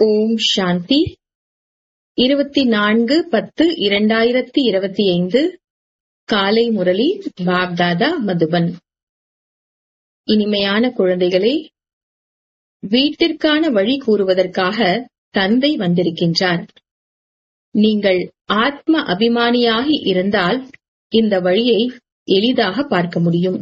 ஓம் சாந்தி இருபத்தி நான்கு பத்து இரண்டாயிரத்தி இருபத்தி ஐந்து காலை முரளி பாப்தாதா மதுபன் இனிமையான குழந்தைகளே வீட்டிற்கான வழி கூறுவதற்காக தந்தை வந்திருக்கின்றார் நீங்கள் ஆத்ம அபிமானியாகி இருந்தால் இந்த வழியை எளிதாக பார்க்க முடியும்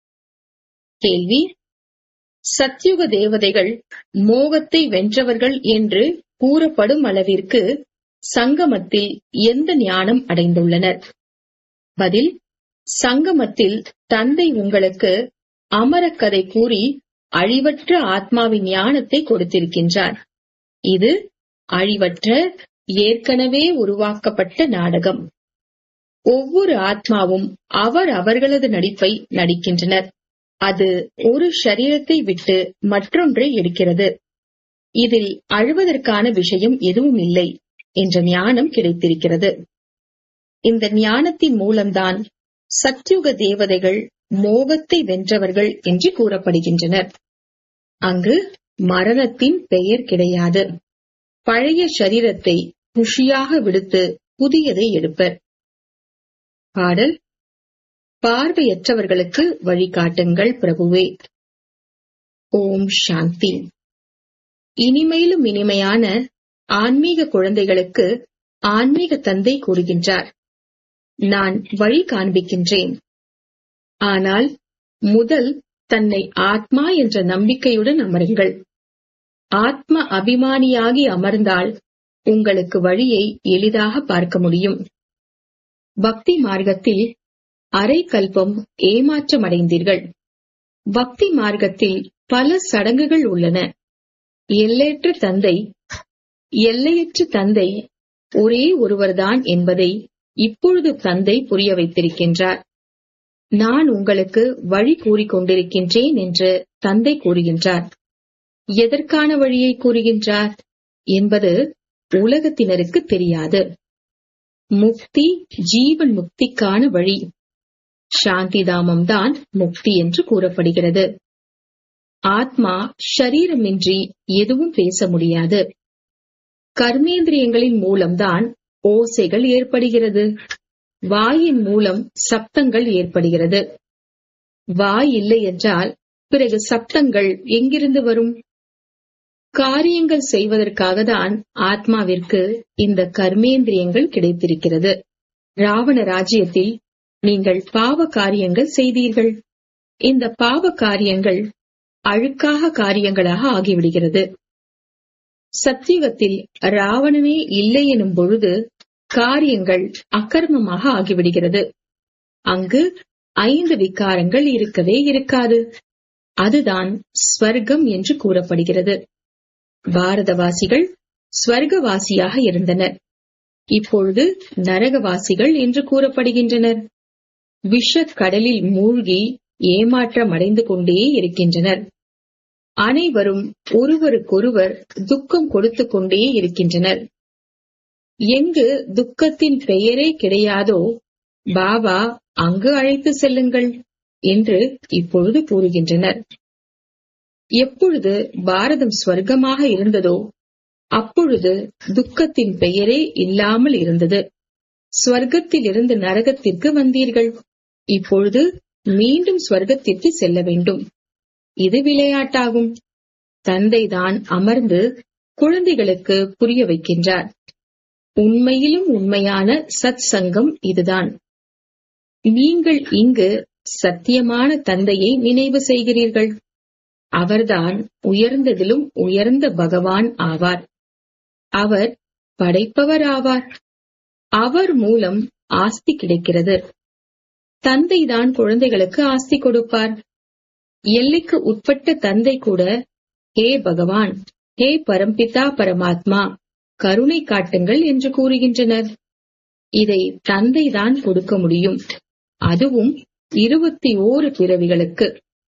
கேள்வி சத்யுக தேவதைகள் மோகத்தை வென்றவர்கள் என்று கூறப்படும் அளவிற்கு சங்கமத்தில் எந்த ஞானம் அடைந்துள்ளனர் பதில் சங்கமத்தில் தந்தை உங்களுக்கு அமரக்கதை கூறி அழிவற்ற ஆத்மாவின் ஞானத்தை கொடுத்திருக்கின்றார் இது அழிவற்ற ஏற்கனவே உருவாக்கப்பட்ட நாடகம் ஒவ்வொரு ஆத்மாவும் அவர் அவர்களது நடிப்பை நடிக்கின்றனர் அது ஒரு சரீரத்தை விட்டு மற்றொன்றை எடுக்கிறது இதில் அழுவதற்கான விஷயம் எதுவும் இல்லை என்ற ஞானம் கிடைத்திருக்கிறது இந்த ஞானத்தின் மூலம்தான் சத்யுக தேவதைகள் மோகத்தை வென்றவர்கள் என்று கூறப்படுகின்றனர் அங்கு மரணத்தின் பெயர் கிடையாது பழைய சரீரத்தை குஷியாக விடுத்து புதியதை எடுப்பர் பாடல் பார்வையற்றவர்களுக்கு வழிகாட்டுங்கள் பிரபுவே ஓம் சாந்தி இனிமையிலும் இனிமையான ஆன்மீக குழந்தைகளுக்கு ஆன்மீக தந்தை கூறுகின்றார் நான் வழி காண்பிக்கின்றேன் ஆனால் முதல் தன்னை ஆத்மா என்ற நம்பிக்கையுடன் அமருங்கள் ஆத்ம அபிமானியாகி அமர்ந்தால் உங்களுக்கு வழியை எளிதாக பார்க்க முடியும் பக்தி மார்க்கத்தில் அரை கல்பம் ஏமாற்றமடைந்தீர்கள் பக்தி மார்க்கத்தில் பல சடங்குகள் உள்ளன எல்லையற்ற தந்தை எல்லையற்ற தந்தை ஒரே ஒருவர்தான் என்பதை இப்பொழுது தந்தை புரிய வைத்திருக்கின்றார் நான் உங்களுக்கு வழி கூறிக்கொண்டிருக்கின்றேன் என்று தந்தை கூறுகின்றார் எதற்கான வழியை கூறுகின்றார் என்பது உலகத்தினருக்கு தெரியாது முக்தி ஜீவன் முக்திக்கான வழி சாந்திதாமம் தான் முக்தி என்று கூறப்படுகிறது ஆத்மா ஷரீரமின்றி எதுவும் பேச முடியாது கர்மேந்திரியங்களின் மூலம்தான் ஓசைகள் ஏற்படுகிறது வாயின் மூலம் சப்தங்கள் ஏற்படுகிறது வாய் இல்லை என்றால் பிறகு சப்தங்கள் எங்கிருந்து வரும் காரியங்கள் செய்வதற்காக தான் ஆத்மாவிற்கு இந்த கர்மேந்திரியங்கள் கிடைத்திருக்கிறது ராவண ராஜ்யத்தில் நீங்கள் பாவ காரியங்கள் செய்தீர்கள் இந்த பாவ காரியங்கள் அழுக்காக காரியங்களாக ஆகிவிடுகிறது சத்தியுகத்தில் ராவணனே இல்லை எனும் பொழுது காரியங்கள் அக்கர்மமாக ஆகிவிடுகிறது அங்கு ஐந்து விகாரங்கள் இருக்கவே இருக்காது அதுதான் ஸ்வர்க்கம் என்று கூறப்படுகிறது பாரதவாசிகள் ஸ்வர்கவாசியாக இருந்தனர் இப்பொழுது நரகவாசிகள் என்று கூறப்படுகின்றனர் விஷ கடலில் மூழ்கி ஏமாற்றம் அடைந்து கொண்டே இருக்கின்றனர் அனைவரும் ஒருவருக்கொருவர் துக்கம் கொடுத்து கொண்டே இருக்கின்றனர் எங்கு துக்கத்தின் பெயரே கிடையாதோ பாபா அங்கு அழைத்து செல்லுங்கள் என்று இப்பொழுது கூறுகின்றனர் எப்பொழுது பாரதம் ஸ்வர்க்கமாக இருந்ததோ அப்பொழுது துக்கத்தின் பெயரே இல்லாமல் இருந்தது ஸ்வர்க்கத்தில் இருந்து நரகத்திற்கு வந்தீர்கள் இப்பொழுது மீண்டும் ஸ்வர்க்கத்திற்கு செல்ல வேண்டும் இது விளையாட்டாகும் தந்தைதான் அமர்ந்து குழந்தைகளுக்கு புரிய வைக்கின்றார் உண்மையிலும் உண்மையான சத் சங்கம் இதுதான் நீங்கள் இங்கு சத்தியமான தந்தையை நினைவு செய்கிறீர்கள் அவர்தான் உயர்ந்ததிலும் உயர்ந்த பகவான் ஆவார் அவர் படைப்பவர் ஆவார் அவர் மூலம் ஆஸ்தி கிடைக்கிறது தந்தைதான் குழந்தைகளுக்கு ஆஸ்தி கொடுப்பார் எல்லைக்கு உட்பட்ட தந்தை கூட ஹே பகவான் ஹே பரம்பிதா பரமாத்மா கருணை காட்டுங்கள் என்று கூறுகின்றனர் இதை தந்தைதான் கொடுக்க முடியும் அதுவும் இருபத்தி ஓரு பிறவிகளுக்கு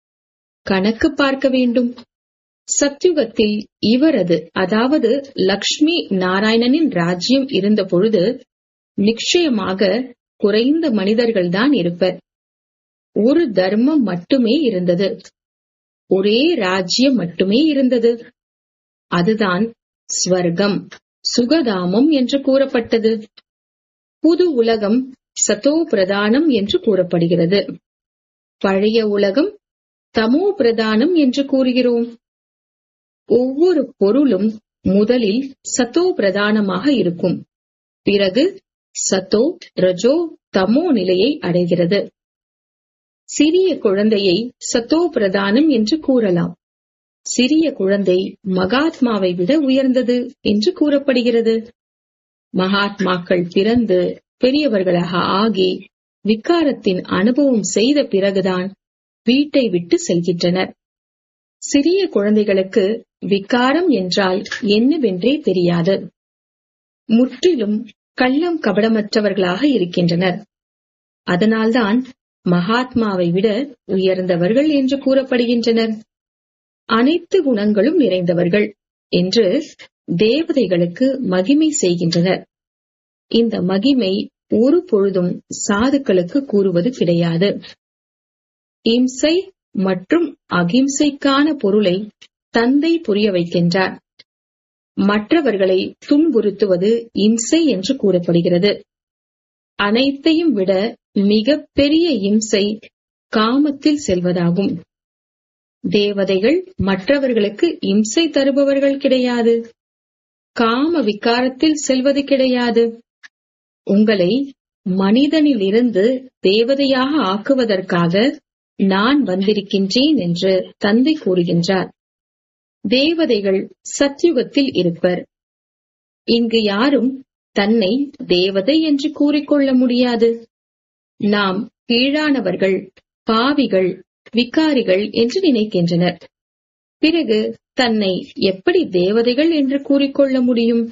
கணக்கு பார்க்க வேண்டும் சத்யுகத்தில் இவரது அதாவது லக்ஷ்மி நாராயணனின் ராஜ்யம் இருந்த பொழுது நிச்சயமாக குறைந்த மனிதர்கள்தான் இருப்பர் ஒரு தர்மம் மட்டுமே இருந்தது ஒரே ராஜ்யம் மட்டுமே இருந்தது அதுதான் ஸ்வர்க்கம் சுகதாமம் என்று கூறப்பட்டது புது உலகம் சதோ பிரதானம் என்று கூறப்படுகிறது பழைய உலகம் தமோ பிரதானம் என்று கூறுகிறோம் ஒவ்வொரு பொருளும் முதலில் சத்தோ பிரதானமாக இருக்கும் பிறகு சத்தோ ரஜோ தமோ நிலையை அடைகிறது சிறிய குழந்தையை சத்தோ பிரதானம் என்று கூறலாம் சிறிய குழந்தை மகாத்மாவை விட உயர்ந்தது என்று கூறப்படுகிறது மகாத்மாக்கள் பிறந்து பெரியவர்களாக ஆகி விக்காரத்தின் அனுபவம் செய்த பிறகுதான் வீட்டை விட்டு செல்கின்றனர் சிறிய குழந்தைகளுக்கு விக்காரம் என்றால் என்னவென்றே தெரியாது முற்றிலும் கள்ளம் கபடமற்றவர்களாக இருக்கின்றனர் அதனால்தான் மகாத்மாவை விட உயர்ந்தவர்கள் என்று கூறப்படுகின்றனர் அனைத்து குணங்களும் நிறைந்தவர்கள் என்று தேவதைகளுக்கு மகிமை செய்கின்றனர் இந்த மகிமை ஒரு பொழுதும் சாதுக்களுக்கு கூறுவது கிடையாது இம்சை மற்றும் அகிம்சைக்கான பொருளை தந்தை புரிய வைக்கின்றார் மற்றவர்களை துன்புறுத்துவது இம்சை என்று கூறப்படுகிறது அனைத்தையும் விட மிக பெரிய இம்சை காமத்தில் செல்வதாகும் தேவதைகள் மற்றவர்களுக்கு இம்சை தருபவர்கள் கிடையாது காம விகாரத்தில் செல்வது கிடையாது உங்களை மனிதனிலிருந்து தேவதையாக ஆக்குவதற்காக நான் வந்திருக்கின்றேன் என்று தந்தை கூறுகின்றார் தேவதைகள் சத்யுகத்தில் இருப்பர் இங்கு யாரும் தன்னை தேவதை என்று கூறிக்கொள்ள முடியாது நாம் கீழானவர்கள் பாவிகள் விகாரிகள் என்று நினைக்கின்றனர் பிறகு தன்னை எப்படி தேவதைகள் என்று கூறிக்கொள்ள முடியும்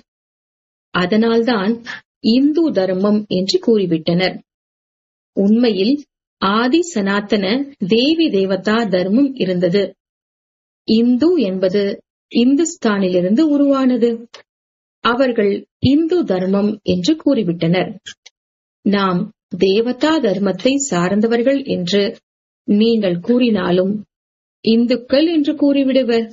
அதனால்தான் இந்து தர்மம் என்று கூறிவிட்டனர் உண்மையில் ஆதி சனாத்தன தேவி தேவதா தர்மம் இருந்தது இந்து என்பது இந்துஸ்தானிலிருந்து உருவானது அவர்கள் இந்து தர்மம் என்று கூறிவிட்டனர் நாம் தேவதா தர்மத்தை சார்ந்தவர்கள் என்று நீங்கள் கூறினாலும் இந்துக்கள் என்று கூறிவிடுவர்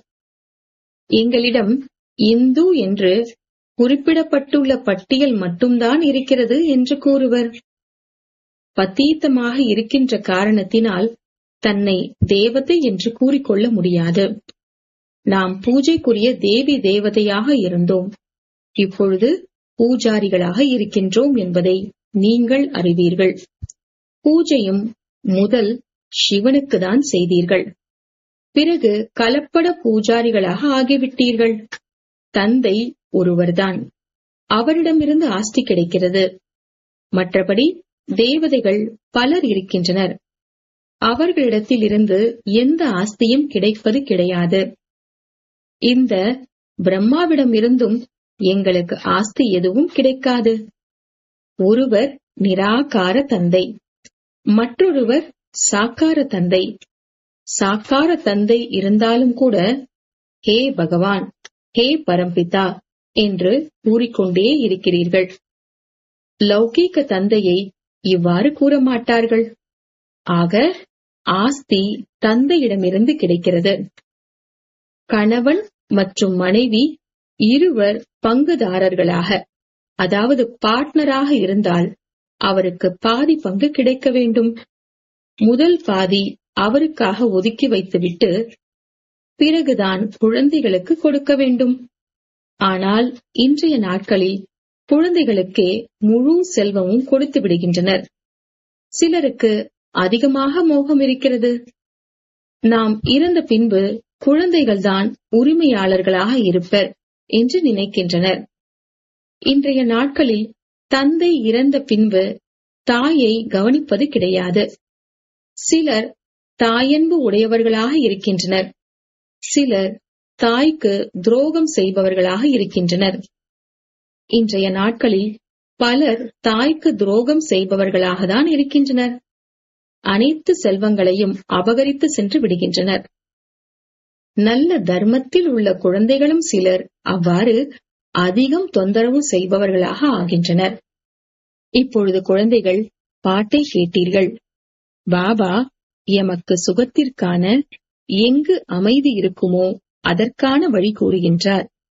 எங்களிடம் இந்து என்று குறிப்பிடப்பட்டுள்ள பட்டியல் மட்டும்தான் இருக்கிறது என்று கூறுவர் பத்தீத்தமாக இருக்கின்ற காரணத்தினால் தன்னை தேவதை என்று கூறிக்கொள்ள முடியாது நாம் பூஜைக்குரிய தேவி தேவதையாக இருந்தோம் இப்பொழுது பூஜாரிகளாக இருக்கின்றோம் என்பதை நீங்கள் அறிவீர்கள் பூஜையும் முதல் சிவனுக்குதான் செய்தீர்கள் பிறகு கலப்பட பூஜாரிகளாக ஆகிவிட்டீர்கள் தந்தை ஒருவர்தான் அவரிடமிருந்து ஆஸ்தி கிடைக்கிறது மற்றபடி தேவதைகள் பலர் இருக்கின்றனர் அவர்களிடத்தில் இருந்து எந்த ஆஸ்தியும் கிடைப்பது கிடையாது இந்த பிரம்மாவிடம் இருந்தும் எங்களுக்கு ஆஸ்தி எதுவும் கிடைக்காது ஒருவர் நிராகார தந்தை மற்றொருவர் சாக்கார தந்தை சாக்கார தந்தை இருந்தாலும் கூட ஹே பகவான் ஹே பரம்பிதா என்று கூறிக்கொண்டே இருக்கிறீர்கள் லௌகீக தந்தையை இவ்வாறு கூற மாட்டார்கள் ஆக ஆஸ்தி தந்தையிடமிருந்து கிடைக்கிறது கணவன் மற்றும் மனைவி இருவர் பங்குதாரர்களாக அதாவது பார்ட்னராக இருந்தால் அவருக்கு பாதி பங்கு கிடைக்க வேண்டும் முதல் பாதி அவருக்காக ஒதுக்கி வைத்துவிட்டு பிறகுதான் குழந்தைகளுக்கு கொடுக்க வேண்டும் ஆனால் இன்றைய நாட்களில் குழந்தைகளுக்கே முழு செல்வமும் கொடுத்து விடுகின்றனர் சிலருக்கு அதிகமாக மோகம் இருக்கிறது நாம் இறந்த பின்பு குழந்தைகள்தான் உரிமையாளர்களாக இருப்பர் என்று நினைக்கின்றனர் இன்றைய நாட்களில் தந்தை இறந்த பின்பு தாயை கவனிப்பது கிடையாது சிலர் தாயன்பு உடையவர்களாக இருக்கின்றனர் சிலர் தாய்க்கு துரோகம் செய்பவர்களாக இருக்கின்றனர் இன்றைய நாட்களில் பலர் தாய்க்கு துரோகம் செய்பவர்களாக தான் இருக்கின்றனர் அனைத்து செல்வங்களையும் அபகரித்து சென்று விடுகின்றனர் நல்ல தர்மத்தில் உள்ள குழந்தைகளும் சிலர் அவ்வாறு அதிகம் தொந்தரவு செய்பவர்களாக ஆகின்றனர் இப்பொழுது குழந்தைகள் பாட்டை கேட்டீர்கள் பாபா எமக்கு சுகத்திற்கான எங்கு அமைதி இருக்குமோ அதற்கான வழி கூறுகின்றார்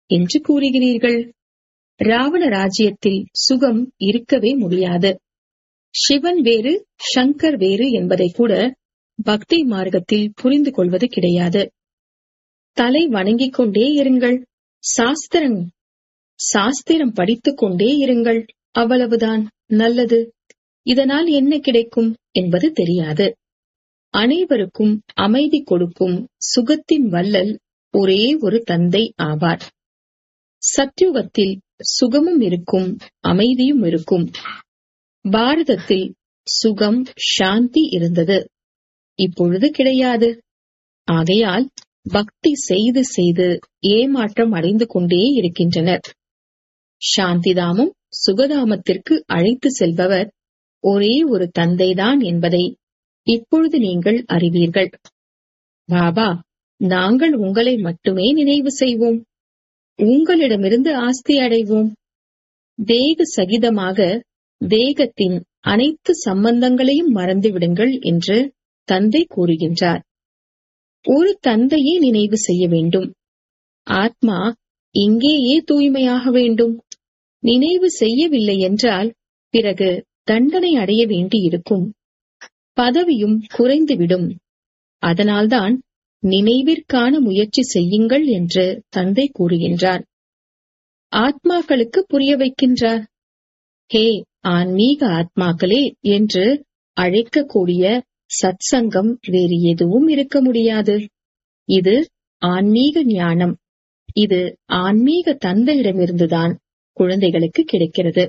என்று கூறுகிறீர்கள் ராவண ராஜ்யத்தில் சுகம் இருக்கவே முடியாது சிவன் வேறு சங்கர் வேறு என்பதை கூட பக்தி மார்க்கத்தில் புரிந்து கொள்வது கிடையாது தலை வணங்கிக் கொண்டே இருங்கள் சாஸ்திரம் சாஸ்திரம் படித்துக் கொண்டே இருங்கள் அவ்வளவுதான் நல்லது இதனால் என்ன கிடைக்கும் என்பது தெரியாது அனைவருக்கும் அமைதி கொடுக்கும் சுகத்தின் வல்லல் ஒரே ஒரு தந்தை ஆவார் சத்யுகத்தில் சுகமும் இருக்கும் அமைதியும் இருக்கும் பாரதத்தில் சுகம் சாந்தி இருந்தது இப்பொழுது கிடையாது ஆகையால் பக்தி செய்து செய்து ஏமாற்றம் அடைந்து கொண்டே இருக்கின்றனர் சாந்திதாமும் சுகதாமத்திற்கு அழைத்து செல்பவர் ஒரே ஒரு தந்தைதான் என்பதை இப்பொழுது நீங்கள் அறிவீர்கள் பாபா நாங்கள் உங்களை மட்டுமே நினைவு செய்வோம் உங்களிடமிருந்து ஆஸ்தி அடைவோம் தேக சகிதமாக தேகத்தின் அனைத்து சம்பந்தங்களையும் மறந்து விடுங்கள் என்று தந்தை கூறுகின்றார் ஒரு தந்தையே நினைவு செய்ய வேண்டும் ஆத்மா இங்கேயே தூய்மையாக வேண்டும் நினைவு செய்யவில்லை என்றால் பிறகு தண்டனை அடைய வேண்டியிருக்கும் பதவியும் குறைந்துவிடும் அதனால்தான் நினைவிற்கான முயற்சி செய்யுங்கள் என்று தந்தை கூறுகின்றார் ஆத்மாக்களுக்கு புரிய வைக்கின்றார் ஹே ஆன்மீக ஆத்மாக்களே என்று அழைக்கக்கூடிய சத்சங்கம் வேறு எதுவும் இருக்க முடியாது இது ஆன்மீக ஞானம் இது ஆன்மீக தந்தையிடமிருந்துதான் குழந்தைகளுக்கு கிடைக்கிறது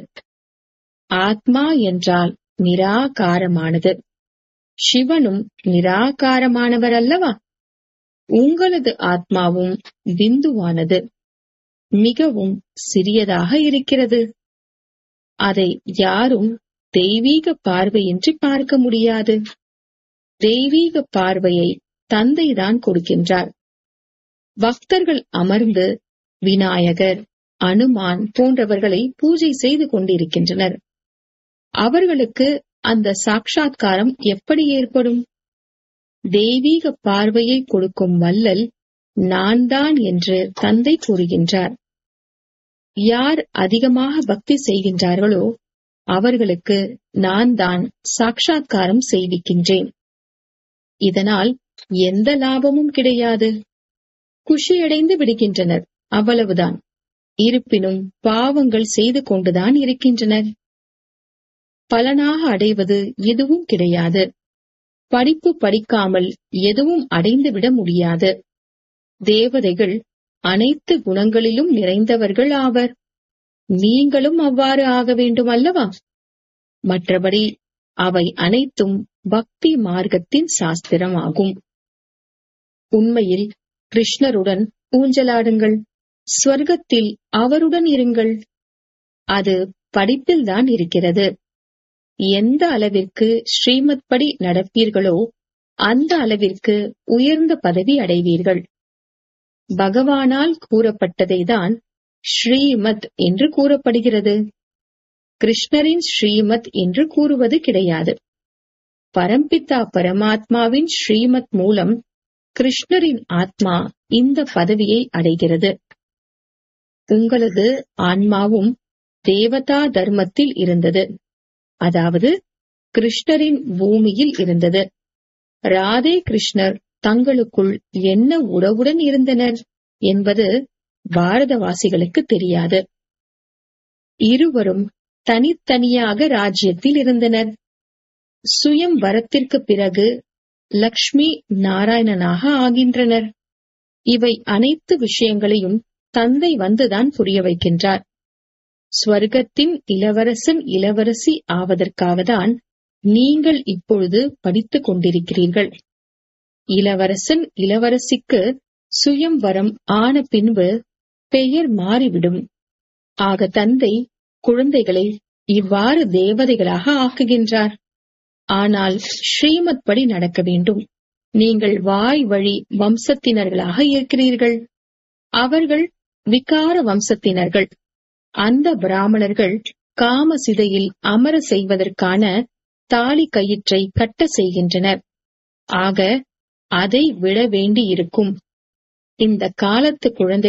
ஆத்மா என்றால் நிராகாரமானது சிவனும் நிராகாரமானவர் அல்லவா உங்களது ஆத்மாவும் பிந்துவானது மிகவும் சிறியதாக இருக்கிறது அதை யாரும் தெய்வீக பார்வையின்றி பார்க்க முடியாது தெய்வீக பார்வையை தந்தைதான் கொடுக்கின்றார் பக்தர்கள் அமர்ந்து விநாயகர் அனுமான் போன்றவர்களை பூஜை செய்து கொண்டிருக்கின்றனர் அவர்களுக்கு அந்த சாட்சா்காரம் எப்படி ஏற்படும் தெய்வீக பார்வையை கொடுக்கும் வல்லல் நான் தான் என்று தந்தை கூறுகின்றார் யார் அதிகமாக பக்தி செய்கின்றார்களோ அவர்களுக்கு நான் தான் சாட்சா்காரம் செய்விக்கின்றேன் இதனால் எந்த லாபமும் கிடையாது குஷியடைந்து விடுகின்றனர் அவ்வளவுதான் இருப்பினும் பாவங்கள் செய்து கொண்டுதான் இருக்கின்றனர் பலனாக அடைவது எதுவும் கிடையாது படிப்பு படிக்காமல் எதுவும் அடைந்துவிட முடியாது தேவதைகள் அனைத்து குணங்களிலும் நிறைந்தவர்கள் ஆவர் நீங்களும் அவ்வாறு ஆக வேண்டும் அல்லவா மற்றபடி அவை அனைத்தும் பக்தி மார்க்கத்தின் சாஸ்திரம் ஆகும் உண்மையில் கிருஷ்ணருடன் ஊஞ்சலாடுங்கள் ஸ்வர்க்கத்தில் அவருடன் இருங்கள் அது படிப்பில்தான் இருக்கிறது எந்த அளவிற்கு ஸ்ரீமத் படி நடப்பீர்களோ அந்த அளவிற்கு உயர்ந்த பதவி அடைவீர்கள் பகவானால் கூறப்பட்டதை தான் ஸ்ரீமத் என்று கூறப்படுகிறது கிருஷ்ணரின் ஸ்ரீமத் என்று கூறுவது கிடையாது பரம்பிதா பரமாத்மாவின் ஸ்ரீமத் மூலம் கிருஷ்ணரின் ஆத்மா இந்த பதவியை அடைகிறது உங்களது ஆன்மாவும் தேவதா தர்மத்தில் இருந்தது அதாவது கிருஷ்ணரின் பூமியில் இருந்தது ராதே கிருஷ்ணர் தங்களுக்குள் என்ன உறவுடன் இருந்தனர் என்பது பாரதவாசிகளுக்கு தெரியாது இருவரும் தனித்தனியாக ராஜ்யத்தில் இருந்தனர் சுயம் வரத்திற்கு பிறகு லக்ஷ்மி நாராயணனாக ஆகின்றனர் இவை அனைத்து விஷயங்களையும் தந்தை வந்துதான் புரிய வைக்கின்றார் ஸ்வர்க்கத்தின் இளவரசன் இளவரசி ஆவதற்காகத்தான் நீங்கள் இப்பொழுது படித்துக் கொண்டிருக்கிறீர்கள் இளவரசன் இளவரசிக்கு சுயம் வரம் ஆன பின்பு பெயர் மாறிவிடும் ஆக தந்தை குழந்தைகளை இவ்வாறு தேவதைகளாக ஆக்குகின்றார் ஆனால் ஸ்ரீமத் படி நடக்க வேண்டும் நீங்கள் வாய் வழி வம்சத்தினர்களாக இருக்கிறீர்கள் அவர்கள் விகார வம்சத்தினர்கள் அந்த பிராமணர்கள் காம சிதையில் அமர செய்வதற்கான தாலி கயிற்றை கட்ட செய்கின்றனர் ஆக அதை விட வேண்டி இருக்கும் இந்த காலத்து குழந்தைகள்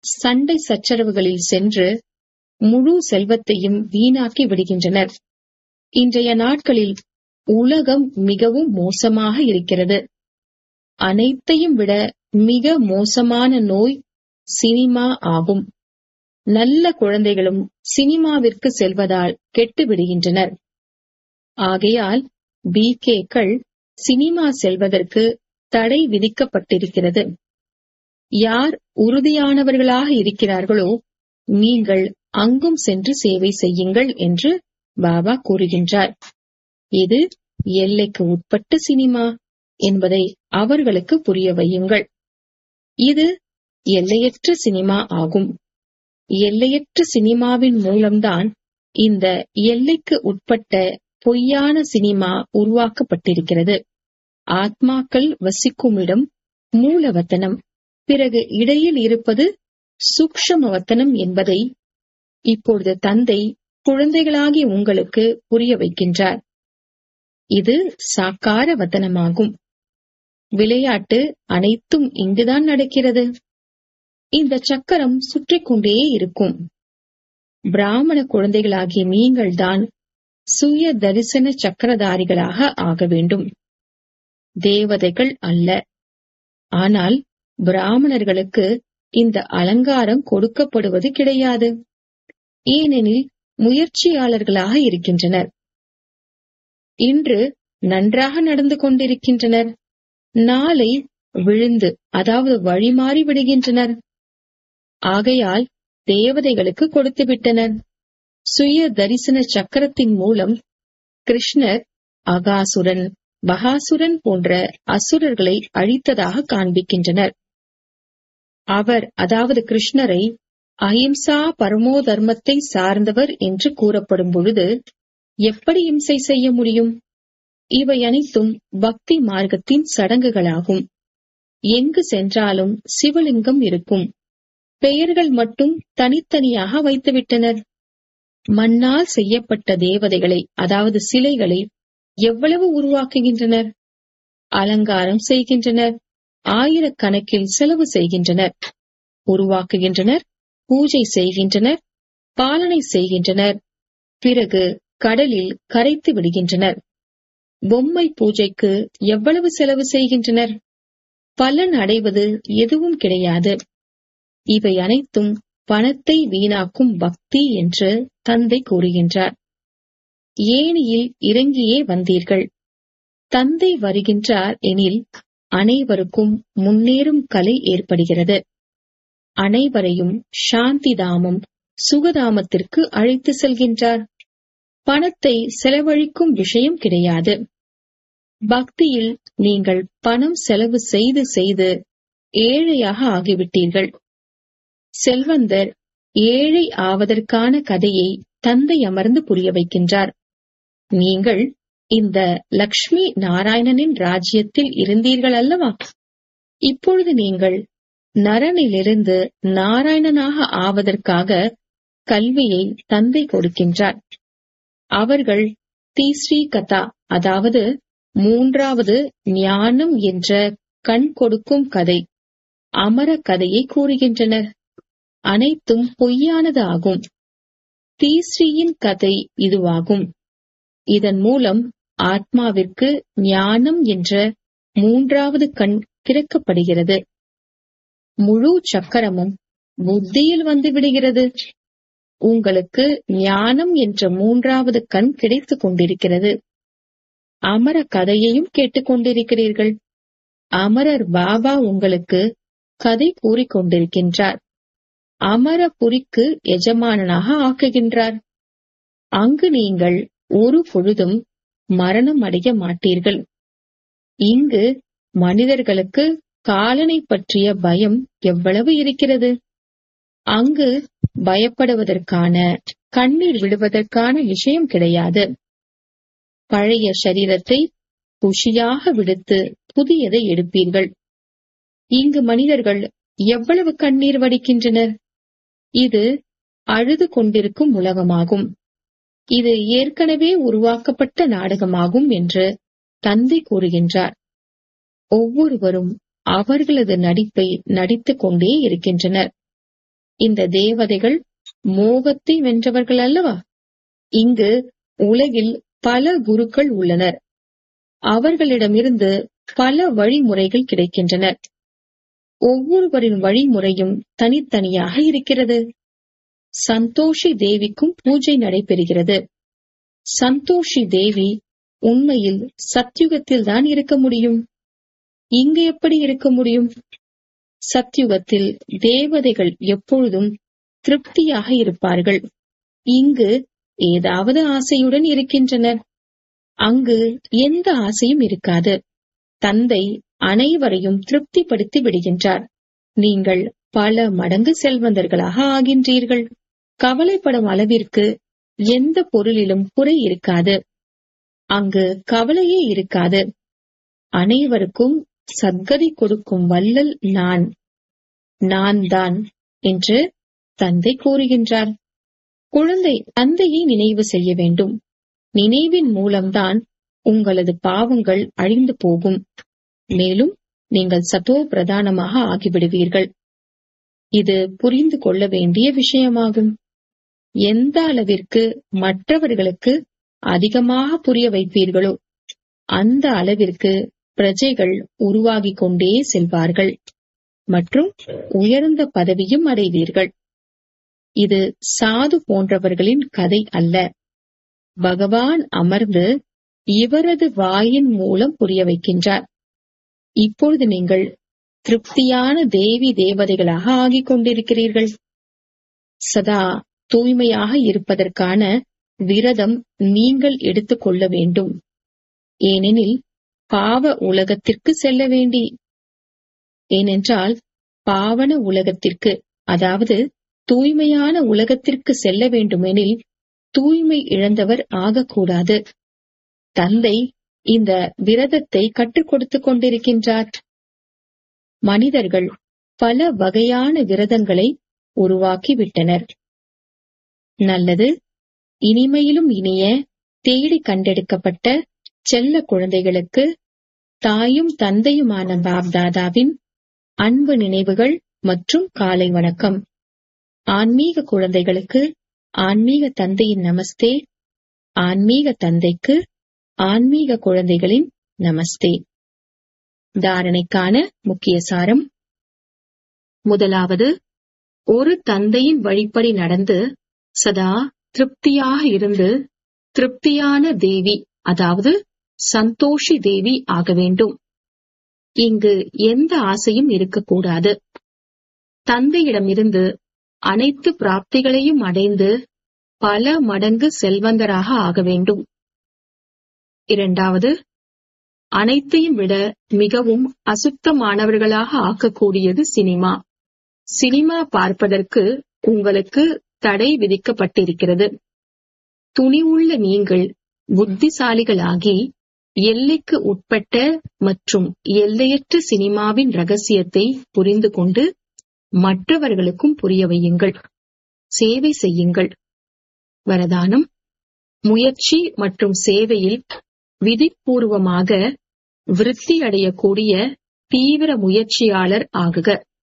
சண்டை சச்சரவுகளில் சென்று முழு செல்வத்தையும் வீணாக்கி விடுகின்றனர் இன்றைய நாட்களில் உலகம் மிகவும் மோசமாக இருக்கிறது அனைத்தையும் விட மிக மோசமான நோய் சினிமா ஆகும் நல்ல குழந்தைகளும் சினிமாவிற்கு செல்வதால் கெட்டு விடுகின்றனர் ஆகையால் பிகேக்கள் சினிமா செல்வதற்கு தடை விதிக்கப்பட்டிருக்கிறது யார் உறுதியானவர்களாக இருக்கிறார்களோ நீங்கள் அங்கும் சென்று சேவை செய்யுங்கள் என்று பாபா கூறுகின்றார் இது எல்லைக்கு உட்பட்ட சினிமா என்பதை அவர்களுக்கு புரிய வையுங்கள் இது எல்லையற்ற சினிமா ஆகும் எல்லையற்ற சினிமாவின் மூலம்தான் இந்த எல்லைக்கு உட்பட்ட பொய்யான சினிமா உருவாக்கப்பட்டிருக்கிறது ஆத்மாக்கள் வசிக்கும் இடம் மூலவத்தனம் பிறகு இடையில் இருப்பது சூக்ஷமவத்தனம் என்பதை இப்பொழுது தந்தை குழந்தைகளாகி உங்களுக்கு புரிய வைக்கின்றார் இது சாக்கார வத்தனமாகும் விளையாட்டு அனைத்தும் இங்குதான் நடக்கிறது இந்த சக்கரம் சுற்றிக் கொண்டே இருக்கும் பிராமண குழந்தைகளாகிய நீங்கள்தான் சுய தரிசன சக்கரதாரிகளாக ஆக வேண்டும் தேவதைகள் அல்ல ஆனால் பிராமணர்களுக்கு இந்த அலங்காரம் கொடுக்கப்படுவது கிடையாது ஏனெனில் முயற்சியாளர்களாக இருக்கின்றனர் இன்று நன்றாக நடந்து கொண்டிருக்கின்றனர் நாளை விழுந்து அதாவது வழிமாறி விடுகின்றனர் ஆகையால் தேவதைகளுக்கு கொடுத்து விட்டனர் சுய தரிசன சக்கரத்தின் மூலம் கிருஷ்ணர் அகாசுரன் பகாசுரன் போன்ற அசுரர்களை அழித்ததாக காண்பிக்கின்றனர் அவர் அதாவது கிருஷ்ணரை அஹிம்சா பரமோ தர்மத்தை சார்ந்தவர் என்று கூறப்படும் பொழுது எப்படி இம்சை செய்ய முடியும் இவை அனைத்தும் பக்தி மார்க்கத்தின் சடங்குகளாகும் எங்கு சென்றாலும் சிவலிங்கம் இருக்கும் பெயர்கள் மட்டும் தனித்தனியாக வைத்துவிட்டனர் மண்ணால் செய்யப்பட்ட தேவதைகளை அதாவது சிலைகளை எவ்வளவு உருவாக்குகின்றனர் அலங்காரம் செய்கின்றனர் ஆயிரக்கணக்கில் செலவு செய்கின்றனர் உருவாக்குகின்றனர் பூஜை செய்கின்றனர் பாலனை செய்கின்றனர் பிறகு கடலில் கரைத்து விடுகின்றனர் பொம்மை பூஜைக்கு எவ்வளவு செலவு செய்கின்றனர் பலன் அடைவது எதுவும் கிடையாது இவை அனைத்தும் பணத்தை வீணாக்கும் பக்தி என்று தந்தை கூறுகின்றார் ஏனியில் இறங்கியே வந்தீர்கள் தந்தை வருகின்றார் எனில் அனைவருக்கும் முன்னேறும் கலை ஏற்படுகிறது அனைவரையும் சாந்தி தாமம் சுகதாமத்திற்கு அழைத்து செல்கின்றார் பணத்தை செலவழிக்கும் விஷயம் கிடையாது பக்தியில் நீங்கள் பணம் செலவு செய்து செய்து ஏழையாக ஆகிவிட்டீர்கள் செல்வந்தர் ஏழை ஆவதற்கான கதையை தந்தை அமர்ந்து புரிய வைக்கின்றார் நீங்கள் இந்த லக்ஷ்மி நாராயணனின் ராஜ்யத்தில் இருந்தீர்கள் அல்லவா இப்பொழுது நீங்கள் நரனிலிருந்து நாராயணனாக ஆவதற்காக கல்வியை தந்தை கொடுக்கின்றார் அவர்கள் தீஸ்ரீ கதா அதாவது மூன்றாவது ஞானம் என்ற கண் கொடுக்கும் கதை அமர கதையை கூறுகின்றனர் அனைத்தும் பொய்யானது ஆகும் தீஸ்ரீயின் கதை இதுவாகும் இதன் மூலம் ஆத்மாவிற்கு ஞானம் என்ற மூன்றாவது கண் திறக்கப்படுகிறது முழு சக்கரமும் புத்தியில் வந்து விடுகிறது உங்களுக்கு ஞானம் என்ற மூன்றாவது கண் கிடைத்துக் கொண்டிருக்கிறது அமர கதையையும் கேட்டுக் கொண்டிருக்கிறீர்கள் அமரர் பாபா உங்களுக்கு கதை கூறிக் கொண்டிருக்கின்றார் அமரபுரிக்கு எஜமானனாக ஆக்குகின்றார் அங்கு நீங்கள் ஒரு பொழுதும் மரணம் அடைய மாட்டீர்கள் இங்கு மனிதர்களுக்கு காலனை பற்றிய பயம் எவ்வளவு இருக்கிறது அங்கு பயப்படுவதற்கான கண்ணீர் விடுவதற்கான விஷயம் கிடையாது பழைய சரீரத்தை குஷியாக விடுத்து புதியதை எடுப்பீர்கள் இங்கு மனிதர்கள் எவ்வளவு கண்ணீர் வடிக்கின்றனர் இது அழுது கொண்டிருக்கும் உலகமாகும் இது ஏற்கனவே உருவாக்கப்பட்ட நாடகமாகும் என்று தந்தை கூறுகின்றார் ஒவ்வொருவரும் அவர்களது நடிப்பை நடித்துக் கொண்டே இருக்கின்றனர் இந்த தேவதைகள் மோகத்தை வென்றவர்கள் அல்லவா இங்கு உலகில் பல குருக்கள் உள்ளனர் அவர்களிடமிருந்து பல வழிமுறைகள் கிடைக்கின்றன ஒவ்வொருவரின் வழிமுறையும் தனித்தனியாக இருக்கிறது சந்தோஷி தேவிக்கும் பூஜை நடைபெறுகிறது சந்தோஷி தேவி உண்மையில் சத்யுகத்தில் தான் இருக்க முடியும் இங்கு எப்படி இருக்க முடியும் சத்யுகத்தில் தேவதைகள் எப்பொழுதும் திருப்தியாக இருப்பார்கள் இங்கு ஏதாவது ஆசையுடன் இருக்கின்றனர் அங்கு எந்த ஆசையும் இருக்காது தந்தை அனைவரையும் திருப்திப்படுத்தி விடுகின்றார் நீங்கள் பல மடங்கு செல்வந்தர்களாக ஆகின்றீர்கள் கவலைப்படும் அளவிற்கு எந்த பொருளிலும் குறை இருக்காது அங்கு கவலையே இருக்காது அனைவருக்கும் சத்கதி கொடுக்கும் வல்லல் நான் நான் தான் என்று தந்தை கூறுகின்றார் குழந்தை தந்தையை நினைவு செய்ய வேண்டும் நினைவின் மூலம்தான் உங்களது பாவங்கள் அழிந்து போகும் மேலும் நீங்கள் சத்தோ பிரதானமாக ஆகிவிடுவீர்கள் இது புரிந்து கொள்ள வேண்டிய விஷயமாகும் எந்த அளவிற்கு மற்றவர்களுக்கு அதிகமாக புரிய வைப்பீர்களோ அந்த அளவிற்கு பிரஜைகள் உருவாகிக் கொண்டே செல்வார்கள் மற்றும் உயர்ந்த பதவியும் அடைவீர்கள் இது சாது போன்றவர்களின் கதை அல்ல பகவான் அமர்ந்து இவரது வாயின் மூலம் புரிய வைக்கின்றார் இப்பொழுது நீங்கள் திருப்தியான தேவி தேவதைகளாக ஆகிக் கொண்டிருக்கிறீர்கள் சதா தூய்மையாக இருப்பதற்கான விரதம் நீங்கள் எடுத்துக் கொள்ள வேண்டும் ஏனெனில் பாவ உலகத்திற்கு செல்ல வேண்டி ஏனென்றால் பாவன உலகத்திற்கு அதாவது தூய்மையான உலகத்திற்கு செல்ல வேண்டுமெனில் தூய்மை இழந்தவர் ஆகக்கூடாது தந்தை இந்த விரதத்தை கற்றுக் கொடுத்துக் கொண்டிருக்கின்றார் மனிதர்கள் பல வகையான விரதங்களை உருவாக்கிவிட்டனர் நல்லது இனிமையிலும் இனிய தேடி கண்டெடுக்கப்பட்ட செல்ல குழந்தைகளுக்கு தாயும் தந்தையுமான பாப்தாதாவின் அன்பு நினைவுகள் மற்றும் காலை வணக்கம் ஆன்மீக குழந்தைகளுக்கு ஆன்மீக தந்தையின் நமஸ்தே ஆன்மீக தந்தைக்கு ஆன்மீக குழந்தைகளின் நமஸ்தே தாரணைக்கான முக்கிய சாரம் முதலாவது ஒரு தந்தையின் வழிப்படி நடந்து சதா திருப்தியாக இருந்து திருப்தியான தேவி அதாவது சந்தோஷி தேவி ஆக வேண்டும் இங்கு எந்த ஆசையும் இருக்கக்கூடாது தந்தையிடமிருந்து அனைத்து பிராப்திகளையும் அடைந்து பல மடங்கு செல்வந்தராக ஆக வேண்டும் இரண்டாவது அனைத்தையும் விட மிகவும் அசுத்தமானவர்களாக ஆக்கக்கூடியது சினிமா சினிமா பார்ப்பதற்கு உங்களுக்கு தடை விதிக்கப்பட்டிருக்கிறது துணிவுள்ள நீங்கள் புத்திசாலிகளாகி எல்லைக்கு உட்பட்ட மற்றும் எல்லையற்ற சினிமாவின் ரகசியத்தை புரிந்து கொண்டு மற்றவர்களுக்கும் புரிய வையுங்கள் சேவை செய்யுங்கள் வரதானம் முயற்சி மற்றும் சேவையில் விதிப்பூர்வமாக விருத்தி அடையக்கூடிய தீவிர முயற்சியாளர் ஆகுக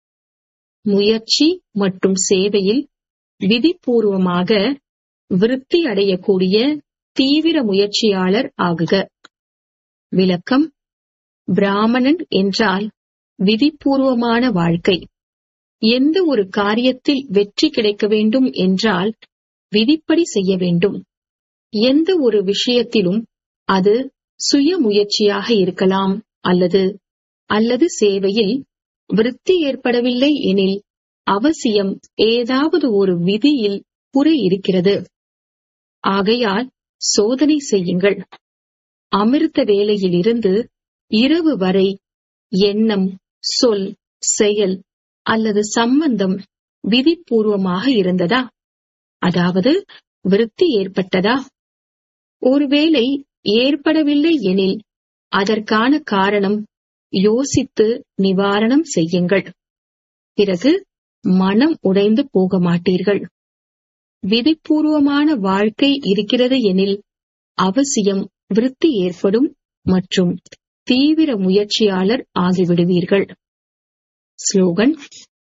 முயற்சி மற்றும் சேவையில் விதிப்பூர்வமாக விருத்தி அடையக்கூடிய தீவிர முயற்சியாளர் ஆகுக விளக்கம் பிராமணன் என்றால் விதிப்பூர்வமான வாழ்க்கை எந்த ஒரு காரியத்தில் வெற்றி கிடைக்க வேண்டும் என்றால் விதிப்படி செய்ய வேண்டும் எந்த ஒரு விஷயத்திலும் அது சுய முயற்சியாக இருக்கலாம் அல்லது அல்லது சேவையில் விருத்தி ஏற்படவில்லை எனில் அவசியம் ஏதாவது ஒரு விதியில் குறை இருக்கிறது ஆகையால் சோதனை செய்யுங்கள் அமிர்த வேளையில் இருந்து இரவு வரை எண்ணம் சொல் செயல் அல்லது சம்பந்தம் விதிப்பூர்வமாக இருந்ததா அதாவது விருத்தி ஏற்பட்டதா ஒருவேளை ஏற்படவில்லை எனில் அதற்கான காரணம் யோசித்து நிவாரணம் செய்யுங்கள் பிறகு மனம் உடைந்து போக மாட்டீர்கள் விதிப்பூர்வமான வாழ்க்கை இருக்கிறது எனில் அவசியம் விருத்தி ஏற்படும் மற்றும் தீவிர முயற்சியாளர் ஆகிவிடுவீர்கள் ஸ்லோகன்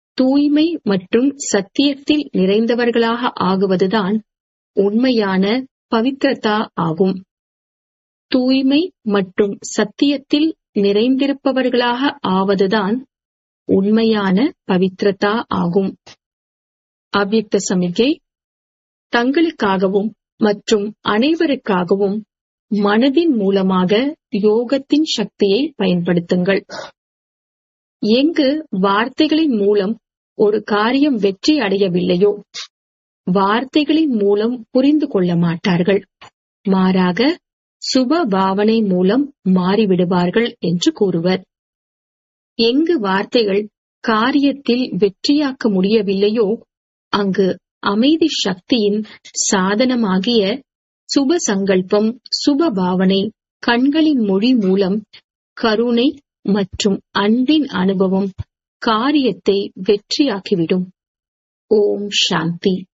தூய்மை மற்றும் சத்தியத்தில் நிறைந்தவர்களாக ஆகுவதுதான் உண்மையான பவித்ரதா ஆகும் தூய்மை மற்றும் சத்தியத்தில் நிறைந்திருப்பவர்களாக ஆவதுதான் உண்மையான பவித்ரதா ஆகும் அவ்யக்த சமிகை தங்களுக்காகவும் மற்றும் அனைவருக்காகவும் மனதின் மூலமாக யோகத்தின் சக்தியை பயன்படுத்துங்கள் எங்கு வார்த்தைகளின் மூலம் ஒரு காரியம் வெற்றி அடையவில்லையோ வார்த்தைகளின் மூலம் புரிந்து கொள்ள மாட்டார்கள் மாறாக சுப பாவனை மூலம் மாறிவிடுவார்கள் என்று கூறுவர் எங்கு வார்த்தைகள் காரியத்தில் வெற்றியாக்க முடியவில்லையோ அங்கு அமைதி சக்தியின் சாதனமாகிய சுப சங்கல்பம் சுப பாவனை கண்களின் மொழி மூலம் கருணை மற்றும் அன்பின் அனுபவம் காரியத்தை வெற்றியாக்கிவிடும் ஓம் சாந்தி